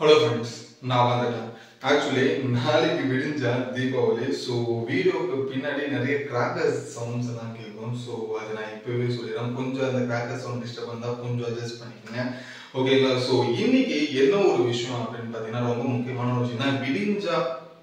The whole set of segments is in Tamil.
ஹலோ ஃப்ரெண்ட்ஸ் நான் வந்துட்டேன் ஆக்சுவலி நாளைக்கு விடிஞ்சா தீபாவளி ஸோ வீடியோக்கு பின்னாடி நிறைய கிராக்கர்ஸ் சவுண்ட்ஸ் எல்லாம் கேட்கும் ஸோ அதை நான் இப்போவே சொல்லிடுறேன் கொஞ்சம் அந்த கிராக்கர் சவுண்ட் டிஸ்டர்ப் இருந்தால் கொஞ்சம் அட்ஜஸ்ட் பண்ணிக்கோங்க ஓகேங்களா ஸோ இன்னைக்கு என்ன ஒரு விஷயம் அப்படின்னு பார்த்தீங்கன்னா ரொம்ப முக்கியமான ஒரு விஷயம் தான் விடிஞ்சா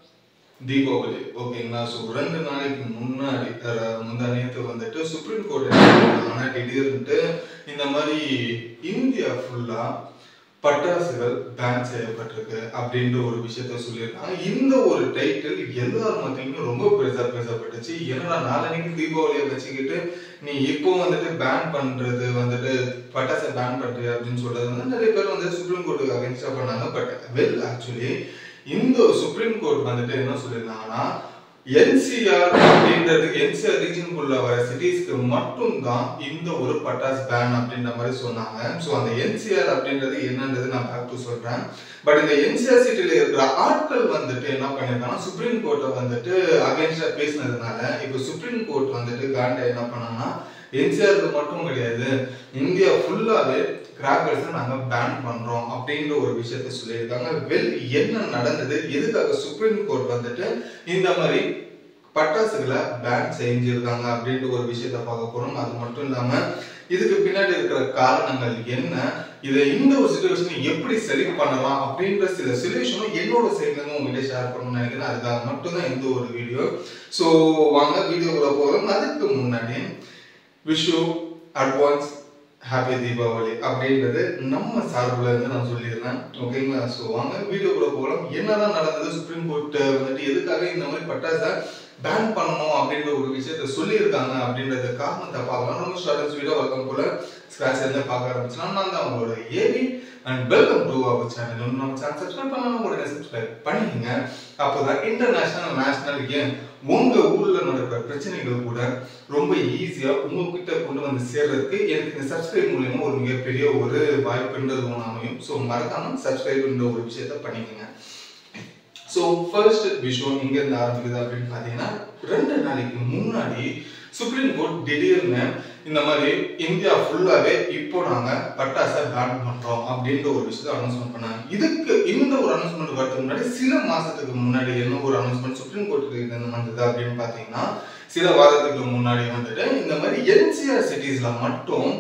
தீபாவளி ஓகேங்களா ஸோ ரெண்டு நாளைக்கு முன்னாடி அஹ், முந்தா நேற்று வந்துட்டு சுப்ரீம் கோர்ட் ஆனால் திடீர்னுட்டு இந்த மாதிரி இந்தியா ஃபுல்லா பட்டாசுகள் பேன் செய்யப்பட்டிருக்கு அப்படின்ற ஒரு விஷயத்த சொல்லியிருக்காங்க இந்த ஒரு டைட்டில் எல்லார் மத்தியுமே ரொம்ப பெருசா பேசப்பட்டுச்சு என்னடா நாளன்னைக்கு தீபாவளியை வச்சுக்கிட்டு நீ இப்போ வந்துட்டு பேன் பண்றது வந்துட்டு பட்டாசை பேன் பண்றது அப்படின்னு சொல்றது வந்து நிறைய பேர் வந்து சுப்ரீம் கோர்ட்டுக்கு அகேன்ஸ்டா பண்ணாங்க பட் வெல் ஆக்சுவலி இந்த சுப்ரீம் கோர்ட் வந்துட்டு என்ன சொல்லியிருந்தாங்கன்னா என்சிஆர் அப்படின்றது என்சிஆர் ரீஜனுக்குள்ள வர சிட்டிஸ்க்கு மட்டும் தான் இந்த ஒரு பட்டாஸ் பேன் அப்படின்ற மாதிரி சொன்னாங்க ஸோ அந்த என்சிஆர் அப்படின்றது என்னன்றது நான் பேக் டு சொல்றேன் பட் இந்த என்சிஆர் சிட்டில இருக்கிற ஆட்கள் வந்துட்டு என்ன பண்ணிருக்காங்கன்னா சுப்ரீம் கோர்ட்டை வந்துட்டு அகேன்ஸ்டா பேசினதுனால இப்போ சுப்ரீம் கோர்ட் வந்துட்டு காண்டா என்ன பண்ணாங்கன்னா என்சிஆருக்கு மட்டும் கிடையாது இந்தியா ஃபுல்லாவே கிராக்கர்ஸை நாங்க பேன் பண்றோம் அப்படின்ற ஒரு விஷயத்த சொல்லியிருக்காங்க வெல் என்ன நடந்தது எதுக்காக சுப்ரீம் கோர்ட் வந்துட்டு இந்த மாதிரி பட்டாசுகளை பேன் செஞ்சிருக்காங்க அப்படின்ற ஒரு விஷயத்த பார்க்க போறோம் அது மட்டும் இல்லாம இதுக்கு பின்னாடி இருக்கிற காரணங்கள் என்ன இதை இந்த ஒரு சுச்சுவேஷனை எப்படி சரி பண்ணலாம் அப்படின்ற சில சொல்யூஷனும் என்னோட சைட்ல இருந்து உங்ககிட்ட ஷேர் பண்ணணும்னு நினைக்கிறேன் அதுக்காக மட்டும்தான் இந்த ஒரு வீடியோ ஸோ வாங்க வீடியோக்குள்ள போகிறோம் அதுக்கு முன்னாடி விஷு அட்வான்ஸ் ஹாப்பி தீபாவளி அப்படின்றது நம்ம சார்பில் இருந்து நான் சொல்லிடுறேன் ஓகேங்களா ஸோ வாங்க வீடியோக்குள்ள போகலாம் என்னதான் நடந்தது சுப்ரீம் கோர்ட் வந்துட்டு எதுக்காக இந்த மாதிரி பட்டாசை பேன் பண்ணணும் அப்படின்ற ஒரு விஷயத்த சொல்லியிருக்காங்க அப்படின்றது காரணத்தை பார்க்கலாம் ரொம்ப ஷார்ட் வீடியோ வழக்கம் போல ஸ்கிராச் இருந்து பார்க்க ஆரம்பிச்சுனா நான் தான் உங்களோட AV and welcome to our channel இன்னும் நம்ம சேனல் சப்ஸ்கிரைப் பண்ணலாம் உடனே சப்ஸ்கிரைப் பண்ணிக்கங்க அப்போதான் இன்டர்நேஷனல் நேஷனல் ஏன் உங்க ஊர்ல நடக்கிற பிரச்சனைகள் கூட ரொம்ப ஈஸியா உங்ககிட்ட கொண்டு வந்து சேர்றதுக்கு எனக்கு இந்த சப்ஸ்கிரைப் மூலியமா ஒரு மிகப்பெரிய ஒரு வாய்ப்புன்றது ஒன்று அமையும் ஸோ மறக்காம சப்ஸ்கிரைப்ன்ற ஒரு விஷயத்த பண்ணிக்கங்க ஸோ ஃபர்ஸ்ட் விஷயம் எங்க இருந்து ஆரம்பிக்குது அப்படின்னு பார்த்தீங்கன்னா ரெண்டு நாளைக்கு முன்னாடி சுப்ரீம் கோர்ட் திடீர்னு இந்த மாதிரி இந்தியா ஃபுல்லாவே இப்போ நாங்க பட்டாசை பேன் பண்றோம் அப்படின்ற ஒரு விஷயத்தை அனௌன்ஸ்மெண்ட் பண்ணாங்க இதுக்கு இந்த ஒரு அனௌன்ஸ்மெண்ட் வரதுக்கு முன்னாடி சில மாசத்துக்கு முன்னாடி என்ன ஒரு அனௌன்ஸ்மெண்ட் சுப்ரீம் கோர்ட்டுக்கு என்ன வந்தது அப்படின்னு பார்த்தீங்கன்னா சில வாரத்துக்கு முன்னாடி வந்துட்டு இந்த மாதிரி என்சிஆர் சிட்டிஸ்ல மட்டும்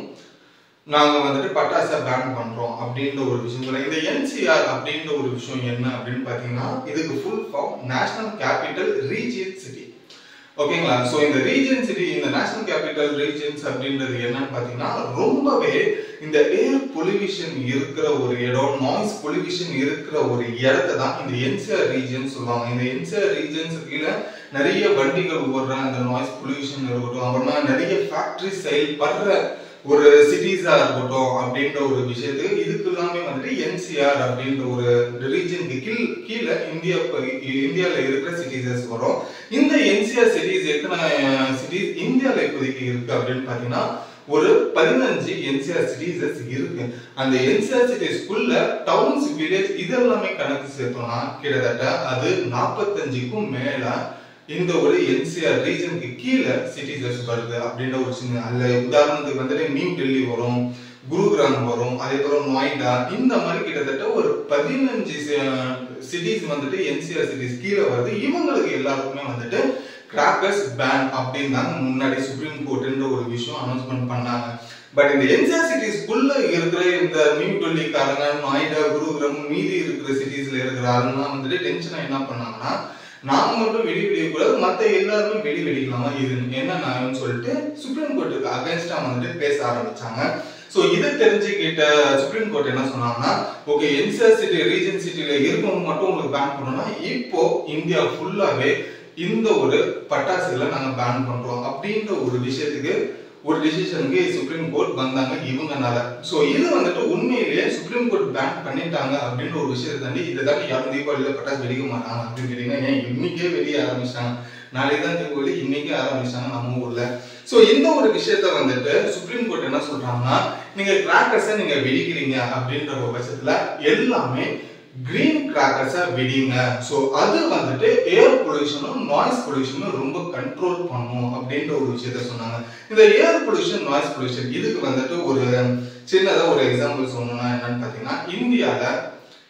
நாங்க வந்துட்டு பட்டாசை பேன் பண்றோம் அப்படின்ற ஒரு விஷயம் சொல்றேன் இந்த என்சிஆர் அப்படின்ற ஒரு விஷயம் என்ன அப்படின்னு பாத்தீங்கன்னா இதுக்கு full form national capital region city ஓகேங்களா ஸோ இந்த ரீஜன் சிட்டி இந்த நேஷனல் கேபிட்டல் ரீஜன்ஸ் அப்படின்றது என்னன்னு பார்த்தீங்கன்னா ரொம்பவே இந்த ஏர் பொல்யூஷன் இருக்கிற ஒரு இடம் நாய்ஸ் பொல்யூஷன் இருக்கிற ஒரு இடத்த தான் இந்த என்சிஆர் ரீஜன் சொல்லுவாங்க இந்த என்சிஆர் ரீஜன்ஸ் கீழே நிறைய வண்டிகள் ஓடுற அந்த நாய்ஸ் பொல்யூஷன் இருக்கட்டும் அப்புறமா நிறைய ஃபேக்டரி செயல்படுற ஒரு சிட்டிஸா இருக்கட்டும் அப்படின்ற ஒரு விஷயத்துக்கு இதுக்கு எல்லாமே வந்துட்டு என்சிஆர் அப்படின்ற ஒரு ரீஜனுக்கு கீழ் கீழே இந்தியா இந்தியாவில் இருக்கிற சிட்டிஸஸ் வரும் இந்த என்சிஆர் சிட்டிஸ் எத்தனை சிட்டிஸ் இந்தியாவில் இப்போதைக்கு இருக்கு அப்படின்னு பார்த்தீங்கன்னா ஒரு பதினஞ்சு என்சிஆர் சிட்டிஸஸ் இருக்கு அந்த என்சிஆர் சிட்டிஸ்க்குள்ள டவுன்ஸ் வில்லேஜ் இதெல்லாமே கணக்கு சேர்த்தோம்னா கிட்டத்தட்ட அது நாற்பத்தஞ்சுக்கும் மேல இந்த ஒரு என்சிஆர் ரீஜனுக்கு கீழே சிட்டிஸஸ் வருது அப்படின்ற ஒரு சின்ன அதுல உதாரணத்துக்கு வந்துட்டு நியூ டெல்லி வரும் குருகிராம் வரும் அதே போல நொய்டா இந்த மாதிரி கிட்டத்தட்ட ஒரு பதினஞ்சு சிட்டிஸ் வந்துட்டு என்சிஆர் சிட்டிஸ் கீழே வருது இவங்களுக்கு எல்லாருக்குமே வந்துட்டு கிராக்கர்ஸ் பேன் அப்படின்னு தாங்க முன்னாடி சுப்ரீம் கோர்ட்ன்ற ஒரு விஷயம் அனௌன்ஸ்மெண்ட் பண்ணாங்க பட் இந்த என்சிஆர் சிட்டிஸ்க்குள்ள இருக்கிற இந்த நியூ டெல்லிக்காரங்க நொய்டா குருகிராம் மீதி இருக்கிற சிட்டிஸ்ல இருக்கிற ஆளுங்கலாம் வந்துட்டு டென்ஷனை என்ன பண்ணாங்கன்னா நாம மட்டும் வெடி வெடிக்கக்கூடாது மத்த எல்லாருமே வெடி வெடிக்கலாமா இது என்ன நியாயம்னு சொல்லிட்டு சுப்ரீம் கோர்ட்டுக்கு அகைன்ஸ்டா வந்துட்டு பேச ஆரம்பிச்சாங்க சோ இதை தெரிஞ்சுக்கிட்ட சுப்ரீம் கோர்ட் என்ன சொன்னாங்கன்னா ஓகே என்சிஆர் சிட்டி ரீஜன் சிட்டில இருக்கவங்க மட்டும் உங்களுக்கு பேன் பண்ணணும்னா இப்போ இந்தியா ஃபுல்லாவே இந்த ஒரு பட்டாசுகளை நாங்க பேன் பண்றோம் அப்படின்ற ஒரு விஷயத்துக்கு ஒரு டிசிஷனுக்கு சுப்ரீம் கோர்ட் வந்தாங்க இவங்கனால சோ இது வந்துட்டு உண்மையிலேயே சுப்ரீம் கோர்ட் பேன் பண்ணிட்டாங்க அப்படின்ற ஒரு விஷயத்தை தாண்டி இதை தாண்டி யாரும் தீபாவளியில பட்டாசு வெடிக்க மாட்டாங்க அப்படின்னு கேட்டீங்கன்னா ஏன் இன்னைக்கே வெளியே ஆரம்பிச்சிட்டாங்க நாளைக்கு தான் தீபாவளி இன்னைக்கே ஆரம்பிச்சிட்டாங்க நம்ம ஊர்ல சோ இந்த ஒரு விஷயத்த வந்துட்டு சுப்ரீம் கோர்ட் என்ன சொல்றாங்கன்னா நீங்க கிராக்கர்ஸை நீங்க வெடிக்கிறீங்க அப்படின்ற ஒரு பட்சத்துல எல்லாமே கிரீன் கிராக்கர்ஸா வெடிங்க ஸோ அது வந்துட்டு ஏர் பொல்யூஷனும் நாய்ஸ் பொல்யூஷனும் ரொம்ப கண்ட்ரோல் பண்ணும் அப்படின்ற ஒரு விஷயத்த சொன்னாங்க இந்த ஏர் பொல்யூஷன் நாய்ஸ் பொல்யூஷன் இதுக்கு வந்துட்டு ஒரு சின்னதா ஒரு எக்ஸாம்பிள் சொல்லணும்னா என்னன்னு பாத்தீங்கன்னா இந்தியால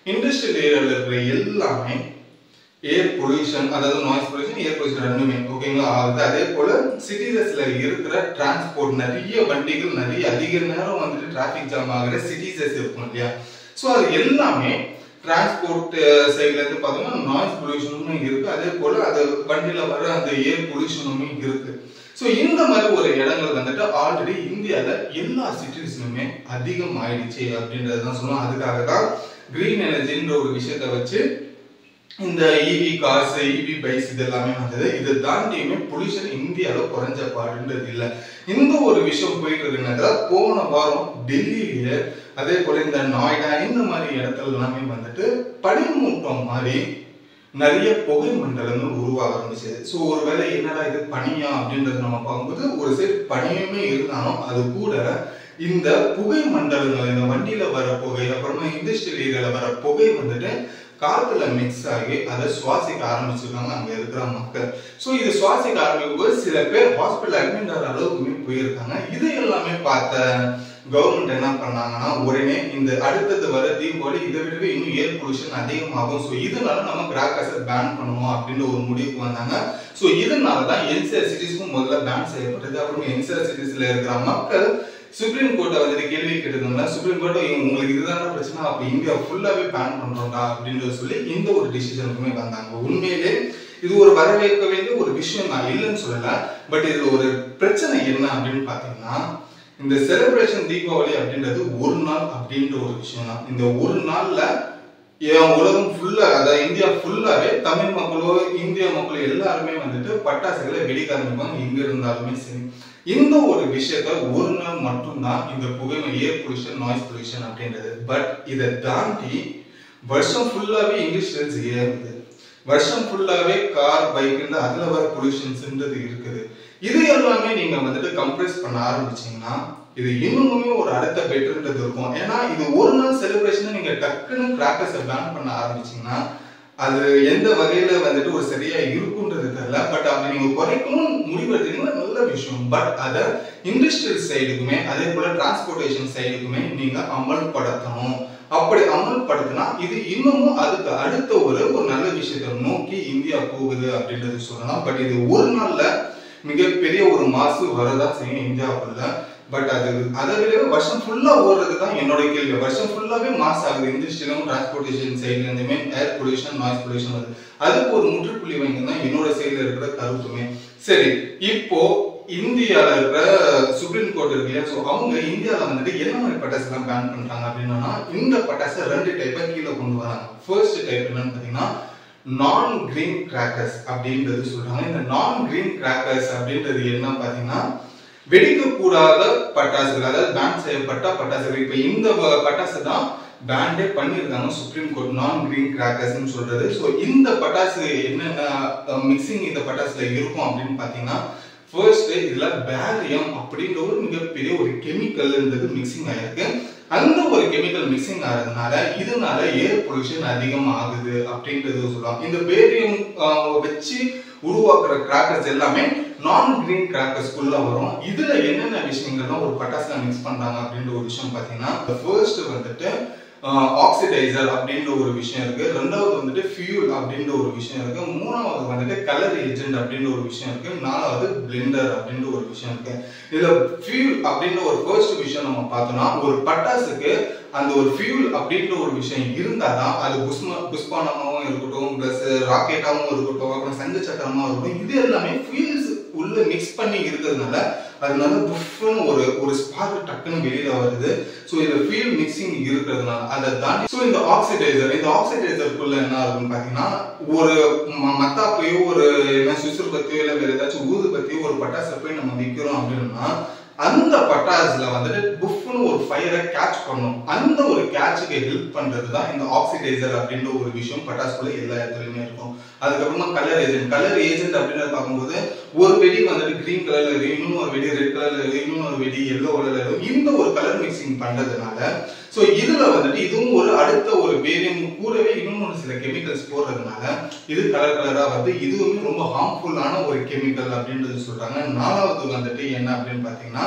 இண்டஸ்ட்ரியல் ஏரியாவில் இருக்கிற எல்லாமே ஏர் பொல்யூஷன் அதாவது நாய்ஸ் பொல்யூஷன் ஏர் பொல்யூஷன் ரெண்டுமே ஓகேங்களா அது அதே போல சிட்டிஸஸ்ல இருக்கிற டிரான்ஸ்போர்ட் நிறைய வண்டிகள் நிறைய அதிக நேரம் வந்துட்டு டிராஃபிக் ஜாம் ஆகிற சிட்டிஸஸ் இருக்கும் இல்லையா ஸோ அது எல்லாமே டிரான்ஸ்போர்ட் சைட்ல இருந்து பார்த்தோம்னா நாய்ஸ் பொல்யூஷனும் இருக்கு அதே போல அது வண்டியில வர அந்த ஏர் பொல்யூஷனுமே இருக்கு ஸோ இந்த மாதிரி ஒரு இடங்கள் வந்துட்டு ஆல்ரெடி இந்தியாவில் எல்லா சிட்டிஸ்லுமே அதிகம் ஆயிடுச்சு அப்படின்றது தான் சொல்லுவோம் அதுக்காக தான் கிரீன் எனர்ஜின்ற ஒரு விஷயத்த வச்சு இந்த இவி கார்ஸ் இவி பைக்ஸ் இது எல்லாமே வந்தது இதை தாண்டியுமே பொல்யூஷன் இந்தியாவில் குறைஞ்ச பாடுன்றது இல்லை இந்த ஒரு விஷயம் போயிட்டு இருக்குனாக்கா போன வாரம் டெல்லியில அதே போல இந்த நாய்டா இந்த மாதிரி இடத்துல எல்லாமே வந்துட்டு பனிமூட்டம் மாதிரி நிறைய புகை மண்டலங்கள் உருவாக ஆரம்பிச்சது ஸோ ஒருவேளை என்னடா இது பனியா அப்படின்றது நம்ம பார்க்கும்போது ஒரு சைடு பனியுமே இருந்தாலும் அது கூட இந்த புகை மண்டலங்கள் இந்த வண்டியில வர புகை அப்புறமா இண்டஸ்ட்ரியல் ஏரியால வர புகை வந்துட்டு காத்துல மிக்ஸ் ஆகி அதை சுவாசிக்க ஆரம்பிச்சிருக்காங்க அங்க இருக்கிற மக்கள் ஸோ இது சுவாசிக்க ஆரம்பிக்கும் போது சில பேர் ஹாஸ்பிட்டல் அட்மிட் ஆகிற அளவுக்குமே போயிருக்காங்க இது எல்லாமே பார்த்த கவர்மெண்ட் என்ன பண்ணாங்கன்னா உடனே இந்த அடுத்தது வர தீபாவளி இதை விடவே இன்னும் ஏர் பொல்யூஷன் அதிகமாகும் ஸோ இதனால நம்ம கிராக்கர்ஸை பேன் பண்ணணும் அப்படின்ற ஒரு முடிவுக்கு வந்தாங்க ஸோ இதனால தான் என்சிஆர் சிட்டிஸ்க்கும் முதல்ல பேன் செய்யப்பட்டது அப்புறம் என்சிஆர் சிட்டிஸ்ல இருக்கிற மக்கள் சுப்ரீம் கோர்ட்டை வந்துட்டு கேள்வி கேட்டதுனால சுப்ரீம் கோர்ட் உங்களுக்கு இதுதான பிரச்சனை அப்ப இந்தியா ஃபுல்லாவே பேன் பண்றோம்டா அப்படின்றது சொல்லி இந்த ஒரு டிசிஷனுக்குமே வந்தாங்க உண்மையிலே இது ஒரு வரவேற்க வேண்டிய ஒரு விஷயம் தான் இல்லைன்னு சொல்லல பட் இதுல ஒரு பிரச்சனை என்ன அப்படின்னு பாத்தீங்கன்னா இந்த செலிப்ரேஷன் தீபாவளி அப்படின்றது ஒரு நாள் அப்படின்ற ஒரு விஷயம் தான் இந்த ஒரு நாள்ல ஏன் உலகம் ஃபுல்லா அதாவது இந்தியா ஃபுல்லாவே தமிழ் மக்களோ இந்திய மக்களோ எல்லாருமே வந்துட்டு பட்டாசுகளை வெடிக்க ஆரம்பிப்பாங்க எங்க இருந்தாலுமே சரி இந்த ஒரு விஷயத்த ஒரு நாள் மட்டும்தான் இந்த புகைமை ஏர் பொல்யூஷன் நாய்ஸ் பொல்யூஷன் அப்படின்றது பட் இதை தாண்டி வருஷம் ஃபுல்லாவே இண்டஸ்ட்ரியல்ஸ் ஏறுது வருஷம் ஃபுல்லாவே கார் பைக் அதுல வர பொல்யூஷன்ஸ்ன்றது இருக்குது இது எல்லாமே நீங்க வந்துட்டு கம்ப்ரஸ் பண்ண ஆரம்பிச்சீங்கன்னா இது இன்னுமே ஒரு அடுத்த பெட்டர்ன்றது இருக்கும் ஏன்னா இது ஒரு நாள் செலிப்ரேஷன் நீங்க டக்குன்னு கிராக்கர்ஸை பேன் பண்ண ஆரம்பிச்சீங்கன்னா அது எந்த வகையில வந்துட்டு ஒரு சரியா இருக்குன்றது தெரியல பட் அதை நீங்க குறைக்கணும் முடிவு எடுத்தீங்கன்னா நல்ல விஷயம் பட் அதை இண்டஸ்ட்ரியல் சைடுக்குமே அதே போல டிரான்ஸ்போர்டேஷன் சைடுக்குமே நீங்க அமல்படுத்தணும் அப்படி அமல்படுத்தினா இது இன்னமும் அதுக்கு அடுத்த ஒரு ஒரு நல்ல விஷயத்தை நோக்கி இந்தியா போகுது அப்படின்றது சொல்லலாம் பட் இது ஒரு நாள்ல மிகப்பெரிய ஒரு மாசு வரதான் செய்யும் இந்தியாவுக்குள்ள பட் அது அதை விட வருஷம் ஃபுல்லா ஓடுறது தான் என்னோட கேள்வி வருஷம் ஃபுல்லாவே மாஸ் ஆகுது இண்டஸ்ட்ரியிலும் டிரான்ஸ்போர்டேஷன் சைட்ல இருந்துமே ஏர் பொல்யூஷன் நாய்ஸ் பொல்யூஷன் வருது அதுக்கு ஒரு முற்றுப்புள்ளி வைங்க தான் என்னோட சைட்ல இருக்கிற கருத்துமே சரி இப்போ இந்தியால இருக்கிற சுப்ரீம் கோர்ட் இருக்கு இல்லையா ஸோ அவங்க இந்தியாவில் வந்துட்டு என்ன மாதிரி பட்டாசு எல்லாம் பேன் பண்றாங்க அப்படின்னா இந்த பட்டாசை ரெண்டு டைப்பா கீழே கொண்டு வராங்க ஃபர்ஸ்ட் டைப் என்னன்னு பார்த்தீங்கன்னா நான் கிரீன் கிராக்கர்ஸ் அப்படின்றது சொல்றாங்க இந்த நான் கிரீன் கிராக்கர்ஸ் அப்படின்றது என்ன பார்த்தீங்கன்னா வெடிக்கக்கூடாத பட்டாசுகள் அதாவது பேன் செய்யப்பட்ட பட்டாசுகள் இப்போ இந்த பட்டாசு தான் பேண்டே பண்ணியிருக்காங்க சுப்ரீம் கோர்ட் நான் கிரீன் கிராக்கர்ஸ்னு சொல்றது ஸோ இந்த பட்டாசு என்னென்ன மிக்சிங் இந்த பட்டாசுல இருக்கும் அப்படின்னு பார்த்தீங்கன்னா ஃபர்ஸ்ட் இதுல பேரியம் அப்படின்ற ஒரு மிகப்பெரிய ஒரு கெமிக்கல் இருந்தது மிக்சிங் ஆயிருக்கு அந்த ஒரு கெமிக்கல் மிக்சிங் ஆகிறதுனால இதனால ஏர் பொல்யூஷன் அதிகம் ஆகுது அப்படின்றது சொல்லலாம் இந்த பேரியம் வச்சு உருவாக்குற கிராக்கர்ஸ் எல்லாமே நான் கிரீன் கிராக்கர்ஸ்குள்ள வரும் இதுல என்னென்ன விஷயங்கள்லாம் ஒரு பட்டாசுல மிக்ஸ் பண்றாங்க அப்படின்ற ஒரு விஷயம் பாத்தீங்கன்னா ஃபர்ஸ்ட் வந்துட்டு ஆக்சிடைசர் அப்படின்ற ஒரு விஷயம் இருக்கு ரெண்டாவது வந்துட்டு ஃபியூல் அப்படின்ற ஒரு விஷயம் இருக்கு மூணாவது வந்துட்டு கலர் ஏஜென்ட் அப்படின்ற ஒரு விஷயம் இருக்கு நாலாவது பிளெண்டர் அப்படின்ற ஒரு விஷயம் இருக்கு இதுல ஃபியூல் அப்படின்ற ஒரு ஃபர்ஸ்ட் விஷயம் நம்ம பார்த்தோம்னா ஒரு பட்டாசுக்கு அந்த ஒரு ஃபியூல் அப்படின்ற ஒரு விஷயம் இருந்தாதான் அது புஷ்ம புஷ்பானமாகவும் இருக்கட்டும் பிளஸ் ராக்கெட்டாகவும் இருக்கட்டும் அப்புறம் சங்கு சக்கரமாகவும் இருக்கட்டும் இது எல்லாமே ஃபியூல்ஸ் உள்ள மிக்ஸ் பண்ணி இருக்கிறதுனால அதனால புஃப்னு ஒரு ஒரு ஸ்பார்க் டக்குன்னு வெளியில வருது ஸோ இந்த ஃபியூல் மிக்சிங் இருக்கிறதுனால அதை தாண்டி ஸோ இந்த ஆக்சிடைசர் இந்த ஆக்சிடைசருக்குள்ள என்ன ஆகுதுன்னு பார்த்தீங்கன்னா ஒரு மத்தாப்பையோ ஒரு என்ன சுசுறு பத்தியோ இல்லை வேற ஏதாச்சும் ஊது பத்தியோ ஒரு பட்டாசை போய் நம்ம விற்கிறோம் அப்படின்னா அந்த பட்டாசுல வந்துட்டு புஃப்னு ஒரு ஃபயரை கேட்ச் பண்ணும் அந்த ஒரு கேட்சுக்கு ஹெல்ப் பண்றது தான் இந்த ஆக்சிடைசர் அப்படின்ற ஒரு விஷயம் பட்டாசுக்குள்ள எல்லா இடத்துலயுமே இருக்கும் அதுக்கப்புறமா கலர் ஏஜென்ட் கலர் ஏஜென்ட் அப்படின்றத பார்க்கும்போது ஒரு வெடி வந்துட்டு கிரீன் கலர்ல இருக்கு இன்னும் ஒரு வெடி ரெட் கலர்ல இருக்கு இன்னும் ஒரு வெடி எல்லோ கலர்ல இருக்கு இந்த ஒரு கலர் மிக்சிங் பண்றதுனால ஸோ இதுல வந்துட்டு இதுவும் ஒரு அடுத்த ஒரு வேரியம் கூடவே இன்னும் ஒரு சில கெமிக்கல்ஸ் போடுறதுனால இது கலர் கலரா வந்து இதுவுமே ரொம்ப ஹார்ம்ஃபுல்லான ஒரு கெமிக்கல் அப்படின்றது சொல்றாங்க நாலாவது வந்துட்டு என்ன அப்படின்னு பாத்தீங்கன்னா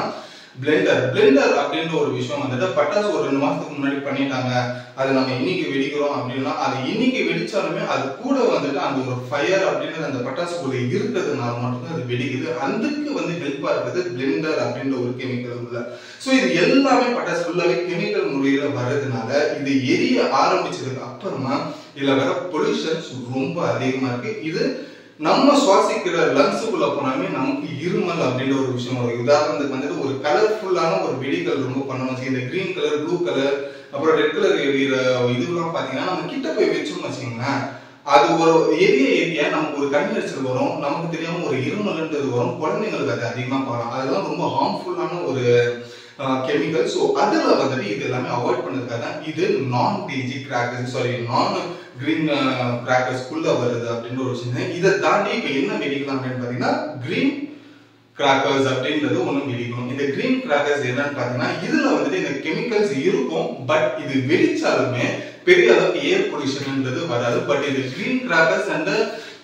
பிளெண்டர் பிளெண்டர் அப்படின்ற ஒரு விஷயம் வந்துட்டு பட்டாசு ஒரு ரெண்டு மாசத்துக்கு முன்னாடி பண்ணிட்டாங்க அது நம்ம இன்னைக்கு வெடிக்கிறோம் அப்படின்னா அது இன்னைக்கு வெடிச்சாலுமே அது கூட வந்துட்டு அந்த ஒரு ஃபயர் அப்படின்றது அந்த பட்டாசுக்குள்ள இருக்கிறதுனால மட்டும்தான் அது வெடிக்குது அதுக்கு வந்து ஹெல்ப்பா இருக்குது பிளெண்டர் அப்படின்ற ஒரு கெமிக்கல் உள்ள ஸோ இது எல்லாமே பட்டாசு ஃபுல்லாவே கெமிக்கல் முறையில வர்றதுனால இது எரிய ஆரம்பிச்சதுக்கு அப்புறமா இதுல வர பொல்யூஷன்ஸ் ரொம்ப அதிகமா இருக்கு இது நம்ம சுவாசிக்கிற லங்ஸுக்குள்ள போனாலுமே நமக்கு இருமல் அப்படின்ற ஒரு விஷயம் வரும் உதாரணத்துக்கு வந்துட்டு ஒரு கலர்ஃபுல்லான ஒரு வெடிகள் ரொம்ப பண்ணணும் இந்த கிரீன் கலர் ப்ளூ கலர் அப்புறம் ரெட் கலர் எரியிற இதுலாம் பாத்தீங்கன்னா நம்ம கிட்ட போய் வச்சோம்னு வச்சுக்கோங்களேன் அது ஒரு எரிய எரிய நமக்கு ஒரு கண் எரிச்சல் வரும் நமக்கு தெரியாம ஒரு இருமல்ன்றது வரும் குழந்தைங்களுக்கு அது அதிகமா போகலாம் அதெல்லாம் ரொம்ப ஹார்ம்ஃபுல்லான ஒரு கெமிக்கல் ஸோ அதில் வந்துட்டு இது எல்லாமே அவாய்ட் பண்ணதுக்காக தான் இது non DG crackers sorry non green கிராக்கர்ஸ்குள்ள வருது அப்படின்ற ஒரு விஷயம் இதை தாண்டி இப்போ என்ன வெடிக்கலாம் அப்படின்னு பார்த்தீங்கன்னா கிரீன் கிராக்கர்ஸ் அப்படின்றது ஒன்று வெடிக்கணும் இந்த கிரீன் கிராக்கர்ஸ் என்னன்னு பார்த்தீங்கன்னா இதில் வந்துட்டு இந்த கெமிக்கல்ஸ் இருக்கும் பட் இது வெடிச்சாலுமே பெரிய அளவுக்கு ஏர் பொல்யூஷன்ன்றது வராது பட் இது கிரீன் கிராக்கர்ஸ் அண்ட்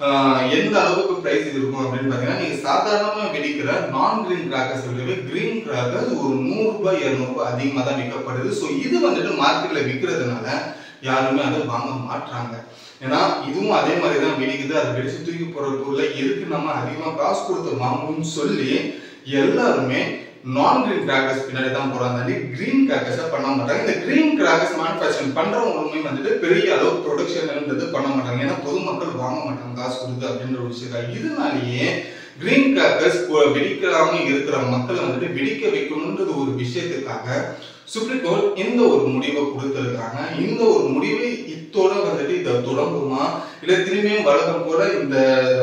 எந்த அளவுக்கு பிரைஸ் இருக்கும் அப்படின்னு பார்த்தீங்கன்னா நீங்க சாதாரணமாக வெடிக்கிற நான் கிரீன் கிராக்கர்ஸ் விடவே கிரீன் கிராக்கர்ஸ் ஒரு நூறு ரூபாய் இருநூறு ரூபாய் அதிகமாக தான் விற்கப்படுது ஸோ இது வந்துட்டு மார்க்கெட்ல விற்கிறதுனால யாருமே அதை வாங்க மாட்டாங்க ஏன்னா இதுவும் அதே மாதிரி தான் வெடிக்குது அது வெடிச்சு தூக்கி போற பொருளை எதுக்கு நம்ம அதிகமாக காசு கொடுத்து வாங்கணும்னு சொல்லி எல்லாருமே நான் கிரீன் கிராக்கர்ஸ் பின்னாடி தான் போறாங்க கிரீன் கிராக்கர்ஸை பண்ண மாட்டாங்க இந்த கிரீன் கிராக்கர்ஸ் மேனுஃபேக்சரிங் பண்றவங்களுமே வந்துட்டு பெரிய அளவு ப்ரொடக்ஷன்ன்றது பண்ண மாட்டாங்க ஏன்னா பொதுமக்கள் வாங்க மாட்டாங்க காசு கொடுத்து அப்படின்ற ஒரு விஷயம் இதனாலேயே கிரீன் கிராக்கர்ஸ் வெடிக்காம இருக்கிற மக்களை வந்துட்டு வெடிக்க வைக்கணுன்றது ஒரு விஷயத்துக்காக சுப்ரீம் கோர்ட் இந்த ஒரு முடிவை கொடுத்திருக்காங்க இந்த ஒரு முடிவை இத்தோட வந்துட்டு இதை தொடங்குமா இல்ல திரும்பியும் வழக்கம் போல இந்த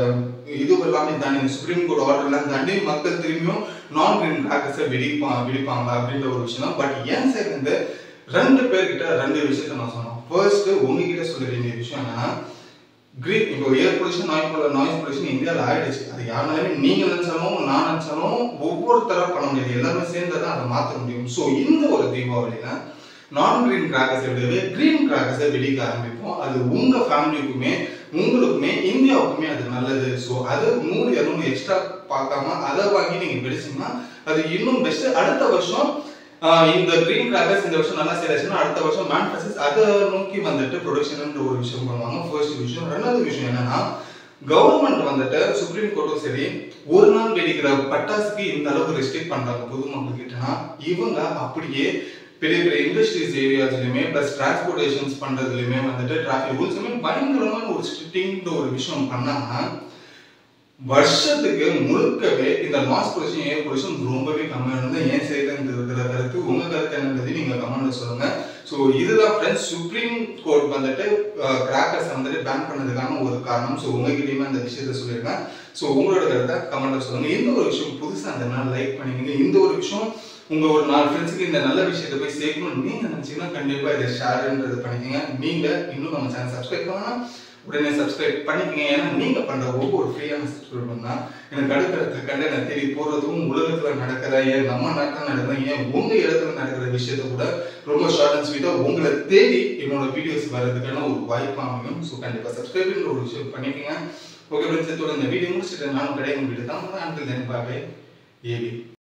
இது எல்லாமே தாண்டி சுப்ரீம் கோர்ட் ஆர்டர் எல்லாம் தாண்டி மக்கள் திரும்பியும் நான் கிரீன் கிராக்கர்ஸை வெடிப்பா வெடிப்பாங்களா அப்படின்ற ஒரு விஷயம் தான் பட் ஏன் சேர்ந்து ரெண்டு பேர்கிட்ட ரெண்டு விஷயத்த நான் சொன்னோம் ஃபர்ஸ்ட் உங்ககிட்ட சொல்ல வேண்டிய விஷயம் என்னன்னா கிரீன் இப்போ ஏர் பொல்யூஷன் நாய் நாய்ஸ் பொல்யூஷன் இந்தியாவில் ஆயிடுச்சு அது யாருனாலுமே நீங்க நினைச்சாலும் நான் நினைச்சாலும் ஒவ்வொருத்தரா பண்ண முடியாது எல்லாமே சேர்ந்து தான் அதை மாற்ற முடியும் ஸோ இந்த ஒரு தீபாவளியில நான் கிரீன் கிராக்கர்ஸை விடவே கிரீன் கிராக்கர்ஸை வெடிக்க ஆரம்பிப்போம் அது உங்க ஃபேமிலிக்குமே உங்களுக்குமே இந்தியாவுக்குமே அது நல்லது ஸோ அது நூறு இரநூறு எக்ஸ்ட்ரா பார்க்காம அதை வாங்கி நீங்க வெடிச்சீங்கன்னா அது இன்னும் பெஸ்ட் அடுத்த வருஷம் இந்த கிரீன் கிராக்கர்ஸ் இந்த வருஷம் நல்லா சேலாச்சுன்னா அடுத்த வருஷம் மேனுஃபேக்சர்ஸ் அதை நோக்கி வந்துட்டு ப்ரொடக்ஷன் ஒரு விஷயம் பண்ணுவாங்க ஃபர்ஸ்ட் விஷயம் ரெண்டாவது விஷயம் என்னன்னா கவர்மெண்ட் வந்துட்டு சுப்ரீம் கோர்ட்டும் சரி ஒரு நாள் வெடிக்கிற பட்டாசுக்கு இந்த அளவுக்கு ரெஸ்ட்ரிக்ட் பண்றாங்க பொதுமக்கள் கிட்டனா இவங்க அப்படியே பெரிய பெரிய இண்டஸ்ட்ரீஸ் ஏரியாஸ்லயுமே பிளஸ் டிரான்ஸ்போர்டேஷன்ஸ் பண்றதுலயுமே வந்துட்டு டிராஃபிக் ரூல்ஸுமே பயங்கரமான ஒரு ஸ்ட்ரிக்டிங்ன்ற ஒரு விஷயம் பண்ணாங்கன்னா வருஷத்துக்கு முழுக்கவே இந்த நாய்ஸ் பொல்யூஷன் ஏர் பொல்யூஷன் ரொம்பவே கம்மியாக இருந்தது ஏன் செய்யறது இருக்கிற கருத்து உங்க கருத்து என்னன்றது நீங்க கமெண்ட்ல சொல்லுங்க ஸோ இதுதான் ஃப்ரெண்ட்ஸ் சுப்ரீம் கோர்ட் வந்துட்டு கிராக்கர்ஸ் வந்துட்டு பேன் பண்ணதுக்கான ஒரு காரணம் ஸோ உங்ககிட்டயுமே அந்த விஷயத்த சொல்லியிருக்கேன் ஸோ உங்களோட கருத்தை கமெண்ட்ல சொல்லுங்க இந்த ஒரு விஷயம் புதுசாக அந்த நாள் லைக் பண்ணிக்கங்க இந்த ஒரு விஷயம் உங்க ஒரு நாலு ஃப்ரெண்ட்ஸுக்கு இந்த நல்ல விஷயத்தை போய் சேர்க்கணும் நீங்க நினைச்சீங்கன்னா கண்டிப்பா இதை ஷேர்ன்றது பண்ணிக்கங்க நீங்க இன்னும் நம்ம சேனல் சப்ஸ்கிரைப் பண்ணலாம் உடனே சப்ஸ்கிரைப் பண்ணிக்கங்க ஏன்னா நீங்க பண்ற ஒவ்வொரு ஃப்ரீயான சப்ஸ்கிரைப் தான் எனக்கு அடுத்த கண்டென்ட் தேடி போறதும் உலகத்துல நடக்கிற ஏன் நம்ம நாட்டில் நடக்கிற ஏன் உங்க இடத்துல நடக்கிற விஷயத்த கூட ரொம்ப ஷார்ட் அண்ட் ஸ்வீட்டா உங்களை தேடி என்னோட வீடியோஸ் வர்றதுக்கான ஒரு வாய்ப்பு அமையும் ஸோ கண்டிப்பா சப்ஸ்கிரைப்ன்ற ஒரு விஷயம் பண்ணிக்கங்க ஓகே ஃப்ரெண்ட்ஸ் இந்த வீடியோ முடிச்சுட்டு நானும் கிடையாது வீடு தான் அண்டில் தென் பாபே ஏபி